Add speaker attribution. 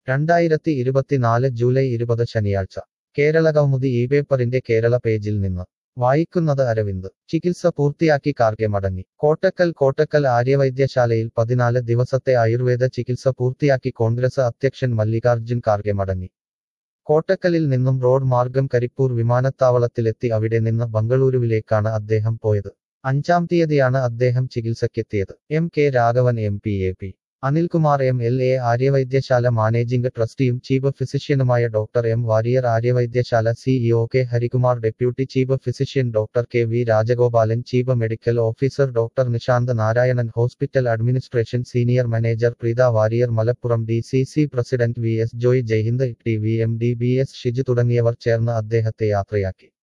Speaker 1: രണ്ടായിരത്തി ഇരുപത്തിനാല് ജൂലൈ ഇരുപത് ശനിയാഴ്ച കേരള കൗമുദി ഈ പേപ്പറിന്റെ കേരള പേജിൽ നിന്ന് വായിക്കുന്നത് അരവിന്ദ് ചികിത്സ പൂർത്തിയാക്കി കാർഗെ മടങ്ങി കോട്ടക്കൽ കോട്ടക്കൽ ആര്യവൈദ്യശാലയിൽ പതിനാല് ദിവസത്തെ ആയുർവേദ ചികിത്സ പൂർത്തിയാക്കി കോൺഗ്രസ് അധ്യക്ഷൻ മല്ലികാർജുൻ ഖാർഗെ മടങ്ങി കോട്ടക്കലിൽ നിന്നും റോഡ് മാർഗം കരിപ്പൂർ വിമാനത്താവളത്തിലെത്തി അവിടെ നിന്ന് ബംഗളൂരുവിലേക്കാണ് അദ്ദേഹം പോയത് അഞ്ചാം തീയതിയാണ് അദ്ദേഹം ചികിത്സയ്ക്കെത്തിയത് M K Raghavan M P A P Anilkumar M L A Aryavaidyasala managing ട്രസ്റ്റിയും ചീഫ് ഫിസിഷ്യനുമായ doctor M Warrier Aryavaidyasala CEO K Harikumar deputy chief physician doctor K V Rajagopalan chief medical officer doctor Nishant Narayanan hospital administration senior manager Preetha Warrier Malappuram D C C president V S Joy Jaihind T V M D B S Shiju തുടങ്ങിയവർ ചേർന്ന് അദ്ദേഹത്തെ യാത്രയാക്കി